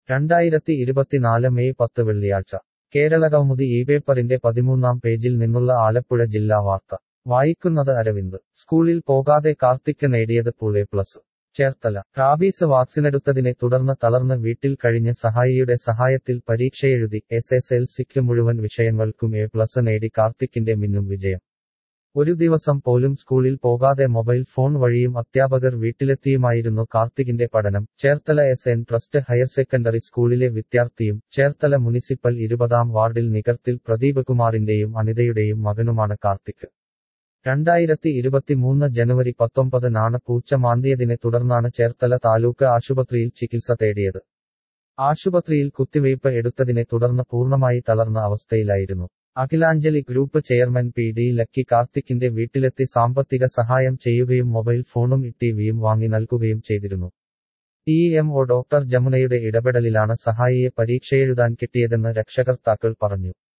രണ്ടായിരത്തി ഇരുപത്തിനാല് മെയ് പത്ത് വെള്ളിയാഴ്ച കേരളകൗമുദി ഈ പേപ്പറിന്റെ പതിമൂന്നാം പേജിൽ നിന്നുള്ള ആലപ്പുഴ ജില്ലാ വാർത്ത വായിക്കുന്നത് അരവിന്ദ് സ്കൂളിൽ പോകാതെ കാർത്തിക് നേടിയത് പുളെ പ്ലസ് ചേർത്തല റാബീസ് വാക്സിനെടുത്തതിനെ തുടർന്ന് തളർന്ന് വീട്ടിൽ കഴിഞ്ഞ സഹായിയുടെ സഹായത്തിൽ പരീക്ഷയെഴുതി എസ് എസ് എൽ സിക്ക് മുഴുവൻ വിഷയങ്ങൾക്കും എ പ്ലസ് നേടി കാർത്തിക്കിന്റെ മിന്നും വിജയം ഒരു ദിവസം പോലും സ്കൂളിൽ പോകാതെ മൊബൈൽ ഫോൺ വഴിയും അധ്യാപകർ വീട്ടിലെത്തിയുമായിരുന്നു കാർത്തികിന്റെ പഠനം Cherthala S N trust higher secondary സ്കൂളിലെ വിദ്യാർത്ഥിയും ചേർത്തല മുനിസിപ്പൽ ഇരുപതാം വാർഡിൽ നികർത്തിൽ പ്രദീപ് കുമാറിന്റെയും അനിതയുടെയും മകനുമാണ് കാർത്തിക് രണ്ടായിരത്തി ഇരുപത്തിമൂന്ന് ജനുവരി പത്തൊമ്പതിനാണ് പൂച്ച മാന്തിയതിനെ തുടർന്നാണ് ചേർത്തല താലൂക്ക് ആശുപത്രിയിൽ ചികിത്സ തേടിയത് ആശുപത്രിയിൽ കുത്തിവയ്പ് എടുത്തതിനെ തുടർന്ന് പൂർണ്ണമായി തളർന്ന അവസ്ഥയിലായിരുന്നു Akhilanjali group chairman P D Lucky കാർത്തിക്കിന്റെ വീട്ടിലെത്തി സാമ്പത്തിക സഹായം ചെയ്യുകയും മൊബൈൽ ഫോണും ടിവിയും വാങ്ങി നൽകുകയും ചെയ്തിരുന്നു ടി എം ഒ ഡോക്ടർ ജമുനയുടെ ഇടപെടലിലാണ് സഹായിയെ പരീക്ഷയെഴുതാൻ കിട്ടിയതെന്ന് രക്ഷകർത്താക്കൾ പറഞ്ഞു